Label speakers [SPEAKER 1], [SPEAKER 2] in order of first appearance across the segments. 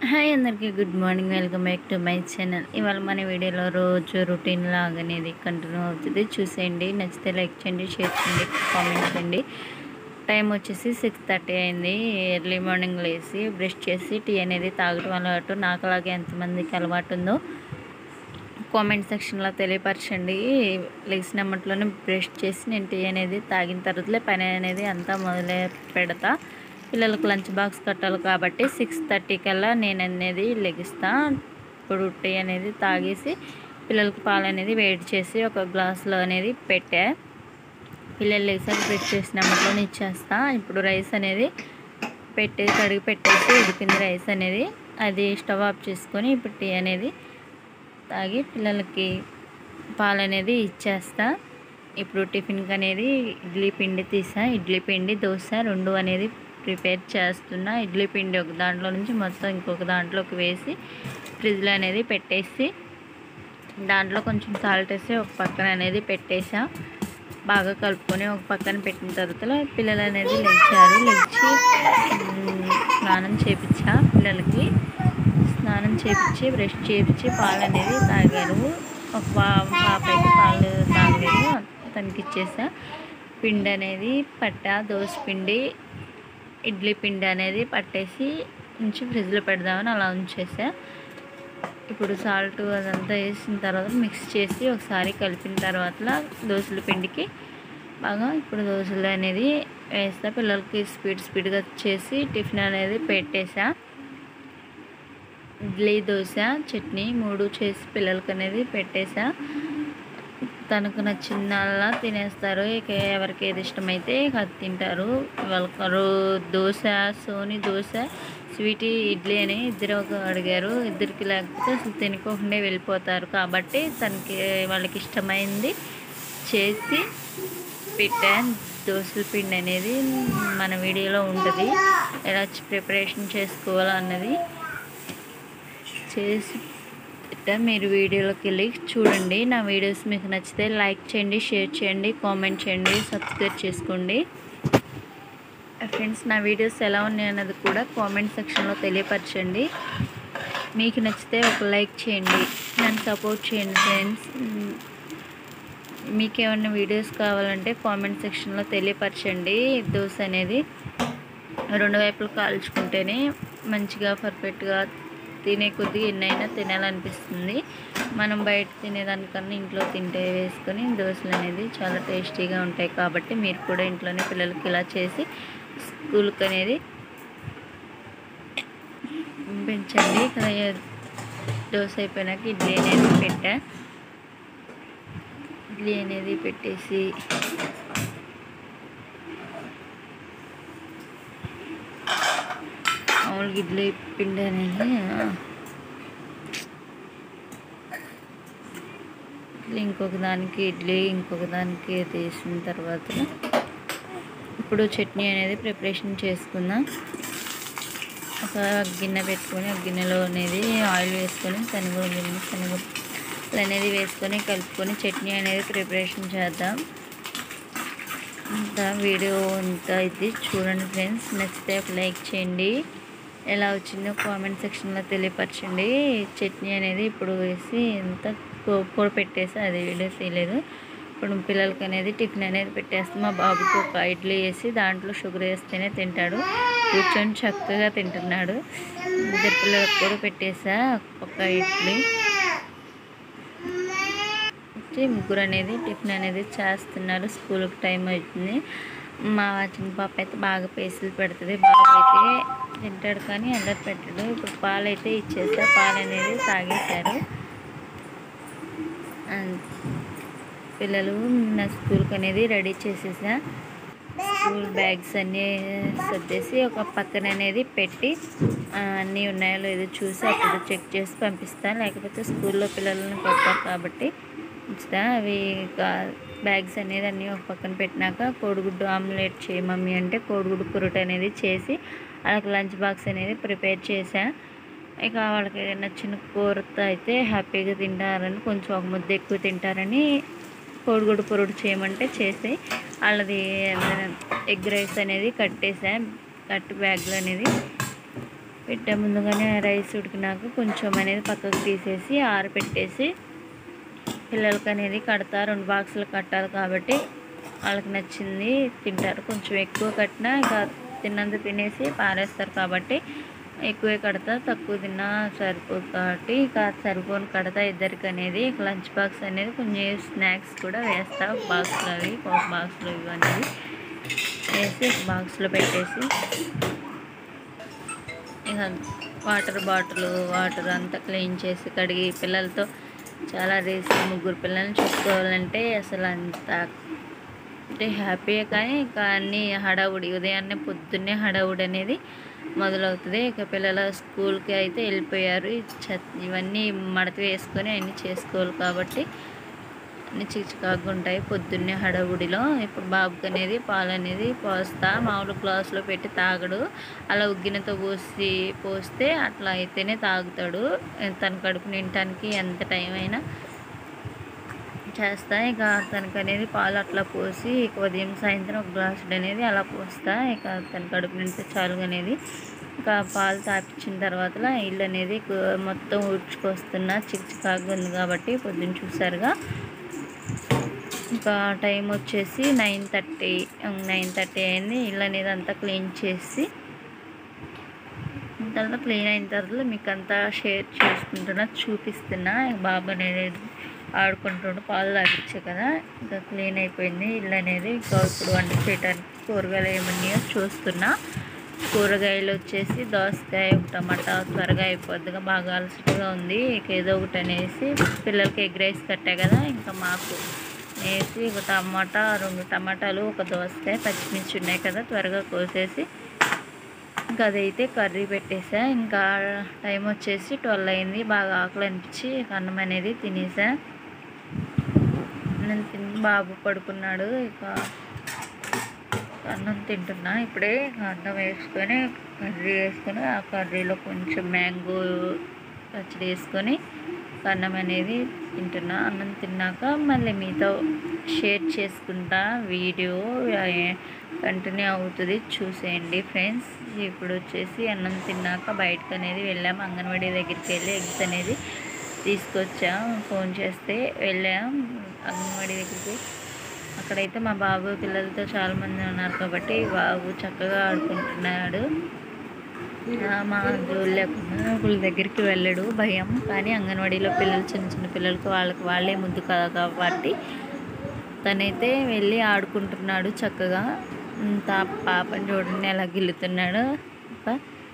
[SPEAKER 1] hi అందరికీ good morning welcome back to my channel ఇవాళ మన వీడియోలో రోజు రొటీన్ లాగా అనేది కంటిన్యూ అవుతుంది చూసేయండి నచ్చితే లైక్ చేయండి షేర్ చేయండి కామెంట్ చేయండి టైం వచ్చేసి సిక్స్ థర్టీ అయింది ఎర్లీ మార్నింగ్ లేచి బ్రష్ చేసి టీ అనేది తాగడం అలవాటు నాకు అలాగే ఎంతమందికి అలవాటు ఉందో కామెంట్ సెక్షన్లో తెలియపరచండి లేచినమ్మట్లోనే బ్రష్ చేసి నేను టీ అనేది తాగిన తర్వాతలే పని అనేది అంతా మొదలు పెడతా పిల్లలకు లంచ్ బాక్స్ కట్టాలి కాబట్టి సిక్స్ థర్టీ కల్లా నేను అనేది లెగిస్తా ఇప్పుడు టీ అనేది తాగేసి పిల్లలకు పాలు అనేది వేడి చేసి ఒక గ్లాస్లో అనేది పెట్టా పిల్లలు లేసాక బ్రష్ చేసినమ్మట్లో ఇచ్చేస్తా ఇప్పుడు రైస్ అనేది పెట్టేసి కడిగి పెట్టేసి ఉడికింది రైస్ అనేది అది స్టవ్ ఆఫ్ చేసుకొని ఇప్పుడు టీ అనేది తాగి పిల్లలకి పాలు అనేది ఇచ్చేస్తా ఇప్పుడు టిఫిన్కి అనేది ఇడ్లీ పిండి తీసా ఇడ్లీ పిండి దోశ రెండు అనేది ప్రిపేర్ చేస్తున్నా ఇడ్లీ పిండి ఒక దాంట్లో నుంచి మొత్తం ఇంకొక దాంట్లోకి వేసి ఫ్రిడ్జ్లో అనేది పెట్టేసి దాంట్లో కొంచెం సాల్ట్ వేసి ఒక పక్కన అనేది పెట్టేసా బాగా కలుపుకొని ఒక పక్కన పెట్టిన తర్వాత పిల్లలు అనేది లెచ్చారు లెచ్చి మ్, స్నానం చేపించా పిల్లలకి స్నానం చేపించి బ్రష్ చేపించి పాలు అనేది తాగారు ఒక పా- పాప అయితే పాలు తాగలేదు తనకి ఇచ్చేసా పిండి అనేది పట్టా దోశ పిండి ఇడ్లీ పిండి అనేది పట్టేసి ఉంచి ఫ్రిడ్జ్లో పెడదామని అలా ఉంచేసా ఇప్పుడు సాల్ట్ అదంతా వేసిన తర్వాత మిక్స్ చేసి ఒకసారి కలిపిన తర్వాత దోశల పిండికి బాగా ఇప్పుడు దోశలు అనేది వేస్తా పిల్లలకి స్పీడ్ స్పీడ్గా చేసి టిఫిన్ అనేది పెట్టేసా ఇడ్లీ దోశ చట్నీ మూడు చేసి పిల్లలకి అనేది పెట్టేసా తనకు నచ్చిందల్లా తినేస్తారు ఇక ఎవరికి ఏది ఇష్టమైతే ఇక అది తింటారు వాళ్ళకు దోశ సోని దోశ స్వీటీ ఇడ్లీ అని ఇద్దరు ఒక అడిగారు ఇద్దరికి లేకపోతే అసలు తినుకోకుండా వెళ్ళిపోతారు కాబట్టి తనకి వాళ్ళకి ఇష్టమైంది చేసి పెట్టాను దోశల పిండి అనేది మన వీడియోలో ఉంటుంది ఎలా ప్రిపరేషన్ చేసుకోవాలన్నది చేసి పెట్టా మీరు వీడియోలోకి వెళ్ళి చూడండి నా వీడియోస్ మీకు నచ్చితే లైక్ చేయండి షేర్ చేయండి కామెంట్ చేయండి సబ్స్క్రైబ్ చేసుకోండి ఫ్రెండ్స్ నా వీడియోస్ ఎలా ఉన్నాయి అన్నది కూడా కామెంట్ సెక్షన్లో తెలియపరచండి మీకు నచ్చితే ఒక లైక్ చేయండి నన్ను సపోర్ట్ చేయండి ఫ్రెండ్స్ మీకు ఏమైనా వీడియోస్ కావాలంటే కామెంట్ సెక్షన్లో తెలియపరచండి దోశ అనేది రెండు వైపులు కాల్చుకుంటేనే మంచిగా పర్ఫెక్ట్గా తినే కొద్దిగా ఎన్నైనా తినాలనిపిస్తుంది మనం బయట తినేదానికన్నా ఇంట్లో తింటే వేసుకొని దోశలు అనేది చాలా టేస్టీగా ఉంటాయి కాబట్టి మీరు కూడా ఇంట్లోనే పిల్లలకి ఇలా చేసి స్కూల్కి అనేది పెంచండి ఇక్కడ దోశ అయిపోయినాక ఇడ్లీ అనేది పెట్టా ఇడ్లీ అనేది పెట్టేసి మామూలుగా ఇడ్లీ పిండి అనేది ఇడ్లీ ఇంకొక దానికి ఇడ్లీ ఇంకొక దానికి తీసిన తర్వాత ఇప్పుడు చట్నీ అనేది ప్రిపరేషన్ చేసుకుందాం ఒక గిన్నె పెట్టుకొని ఒక గిన్నెలో అనేది ఆయిల్ వేసుకొని శనగ గిన్నె శనగ అనేది వేసుకొని కలుపుకొని చట్నీ అనేది ప్రిపరేషన్ చేద్దాం ఇంకా వీడియో అంతా ఇది చూడండి ఫ్రెండ్స్ నచ్చితే ఒక లైక్ చేయండి ఎలా వచ్చిందో కామెంట్ సెక్షన్లో తెలియపరచండి చట్నీ అనేది ఇప్పుడు వేసి ఎంత కూర పెట్టేసి అది వీడియో తీయలేదు ఇప్పుడు పిల్లలకి అనేది టిఫిన్ అనేది పెట్టేస్తాం మా బాబుకి ఒక ఇడ్లీ వేసి దాంట్లో షుగర్ వేస్తేనే తింటాడు కూర్చొని చక్కగా తింటున్నాడు ఇద్దరు పిల్లలకు కూడా పెట్టేసా ఒక ఇడ్లీ వచ్చి ముగ్గురు అనేది టిఫిన్ అనేది చేస్తున్నారు స్కూల్కి టైం అవుతుంది మా చిన్న పాప అయితే బాగా పేసులు పెడుతుంది బాగా అయితే తింటాడు కానీ అందరు పెట్టాడు ఇప్పుడు పాలు అయితే ఇచ్చేసా పాలు అనేది తాగేశారు అండ్ పిల్లలు నా స్కూల్కి అనేది రెడీ చేసేసా స్కూల్ బ్యాగ్స్ అన్నీ సర్దేసి ఒక పక్కన అనేది పెట్టి ఆ, అన్నీ ఉన్నాయో లేదో చూసి అప్పుడు చెక్ చేసి పంపిస్తాను లేకపోతే స్కూల్లో పిల్లలను కొడతారు కాబట్టి ఉంచుతా అవి గా- బ్యాగ్స్ అనేది అన్నీ ఒక పక్కన పెట్టినాక కోడిగుడ్డు ఆమ్లెట్ చేయి మమ్మీ అంటే కోడిగుడ్డు పురుట అనేది చేసి వాళ్ళకి లంచ్ బాక్స్ అనేది ప్రిపేర్ చేసా ఇక వాళ్ళకి నచ్చిన కూరతో అయితే హ్యాపీగా తింటారని కొంచెం ఒక ముద్ద ఎక్కువ తింటారని కోడిగుడ్డు పొరుడు చేయమంటే చేసి వాళ్ళది ఎగ్ రైస్ అనేది కట్టేసా కట్ బ్యాగ్లు అనేది పెట్టే ముందుగానే రైస్ ఉడికినాక కొంచెం అనేది పక్కకు తీసేసి ఆరబెట్టేసి పిల్లలకి అనేది కడతా రెండు బాక్సులు కట్టాలి కాబట్టి వాళ్ళకి నచ్చింది తింటారు కొంచెం ఎక్కువ కట్టినా ఇక తిన్నంత తినేసి పారేస్తారు కాబట్టి ఎక్కువే కడతా తక్కువ తిన్నా సరిపోదు కాబట్టి ఇక సరిపోని కడతా ఇద్దరికి అనేది ఇక లంచ్ బాక్స్ అనేది కొంచెం స్నాక్స్ కూడా వేస్తా బాక్స్లో అవి ఒక బాక్స్లో ఇవి అనేది వేసి బాక్స్లో పెట్టేసి ఇక వాటర్ బాటిల్ వాటర్ అంతా క్లీన్ చేసి కడిగి పిల్లలతో చాలా రేసి ముగ్గురు పిల్లల్ని చూసుకోవాలంటే అసలు అంత అంటే హ్యాపీయే కానీ ఇక అన్నీ హడావుడి ఉదయాన్నే పొద్దున్నే హడావుడి అనేది మొదలవుతుంది ఇక పిల్లల స్కూల్కి అయితే వెళ్ళిపోయారు ఈ చెత్త ఇవన్నీ మడత వేసుకొని అన్నీ చేసుకోవాలి కాబట్టి అన్ని చికాకుగా ఉంటాయి పొద్దున్నే హడావుడిలో ఇప్పుడు బాబుకి అనేది పాలు అనేది పోస్తా మామూలు గ్లాసులో పెట్టి తాగడు అలా ఉగ్గినతో పోసి పోస్తే అట్లా అయితేనే తాగుతాడు తన కడుపు నిండటానికి ఎంత టైం అయినా చేస్తా ఇక తనకు అనేది పాలు అట్లా పోసి ఇక ఉదయం సాయంత్రం ఒక గ్లాసుడు అనేది అలా పోస్తా ఇక తన కడుపు నిండితే చాలు అనేది ఇక పాలు తాపించిన తర్వాత ఇల్లు అనేది కు- మొత్తం ఊడ్చుకొస్తున్నా చిక్ చికాకుగా ఉంది కాబట్టి పొద్దున్న చూసారుగా ఇంకా టైం వచ్చేసి నైన్ థర్టీ నైన్ థర్టీ అయింది ఇల్లు అనేది అంతా క్లీన్ చేసి తర్వాత క్లీన్ అయిన తర్వాత మీకు అంతా షేర్ చేసుకుంటున్నా చూపిస్తున్నా బాబు అనేది ఆడుకుంటుండు పాలు తాగించే కదా ఇంకా క్లీన్ అయిపోయింది ఇల్లు అనేది ఇంకా ఇప్పుడు వంట చేయడానికి కూరగాయలు ఏమన్నాయో చూస్తున్నా కూరగాయలు వచ్చేసి దోసకాయ టమాటా త్వరగా అయిపోద్దిగా బాగా అలసటగా ఉంది ఇక ఏదో ఒకటి అనేసి పిల్లలకి ఎగ్ రైస్ కట్టా కదా ఇంకా మాకు వేసి ఒక టమాటా రెండు టమాటాలు ఒక దోసకాయ పచ్చిమిర్చి ఉన్నాయి కదా త్వరగా కోసేసి ఇంకా అదైతే కర్రీ పెట్టేసా ఇంకా టైం వచ్చేసి ట్వెల్వ్ అయింది బాగా ఆకలి అనిపించి ఇక అన్నం అనేది తినేసా అన్నం తిని బాబు పడుకున్నాడు ఇక అన్నం తింటున్నా ఇప్పుడే ఇక అన్నం వేసుకొని కర్రీ వేసుకొని ఆ కర్రీలో కొంచెం మ్యాంగో పచ్చడి వేసుకొని అన్నం అనేది తింటున్నా అన్నం తిన్నాక మళ్ళీ మీతో షేర్ చేసుకుంటా వీడియో కంటిన్యూ అవుతుంది చూసేయండి ఫ్రెండ్స్ ఇప్పుడు వచ్చేసి అన్నం తిన్నాక బయటకు అనేది వెళ్ళాం అంగన్వాడీ దగ్గరికి వెళ్ళి ఎగ్స్ అనేది తీసుకొచ్చాం ఫోన్ చేస్తే వెళ్ళాం అంగన్వాడీ దగ్గరికి అక్కడైతే మా బాబు పిల్లలతో చాలా మంది ఉన్నారు కాబట్టి బాబు చక్కగా ఆడుకుంటున్నాడు ఆ, మా జోలు లేకుండా ఒకళ్ళ దగ్గరికి వెళ్ళడు భయం కానీ అంగన్వాడీలో పిల్లలు చిన్న చిన్న పిల్లలకి వాళ్ళకి వాళ్ళే ముద్దు కదా కాబట్టి తనైతే వెళ్ళి ఆడుకుంటున్నాడు చక్కగా ఇంత పాపని చూడండి ఎలా గిల్లుతున్నాడు ఇంకా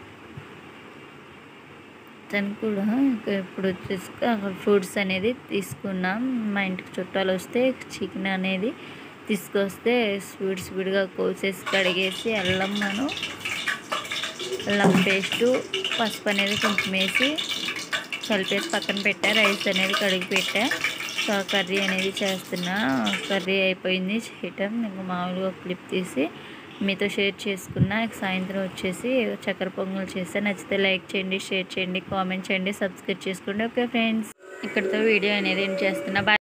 [SPEAKER 1] తను కూడా ఇంకా ఇప్పుడు వచ్చేసి ఫ్రూట్స్ అనేది తీసుకున్నాం మా ఇంటికి చుట్టాలు వస్తే చికెన్ అనేది తీసుకొస్తే స్వీట్ స్వీట్గా కోసేసి కడిగేసి అల్లం మనం అల్లం పేస్టు పసుపు అనేది కొంచెం వేసి కలిపేసి పక్కన పెట్టా రైస్ అనేది కడిగి పెట్టా సో కర్రీ అనేది చేస్తున్నా కర్రీ అయిపోయింది చేయటం ఇంకా మామూలుగా క్లిప్ తీసి మీతో షేర్ చేసుకున్నా ఇక సాయంత్రం వచ్చేసి చక్కెర పొంగల్ చేస్తే నచ్చితే లైక్ చేయండి షేర్ చేయండి కామెంట్ చేయండి సబ్స్క్రైబ్ చేసుకోండి ఓకే ఫ్రెండ్స్ ఇక్కడితో వీడియో అనేది ఏం చేస్తున్నా బాయ్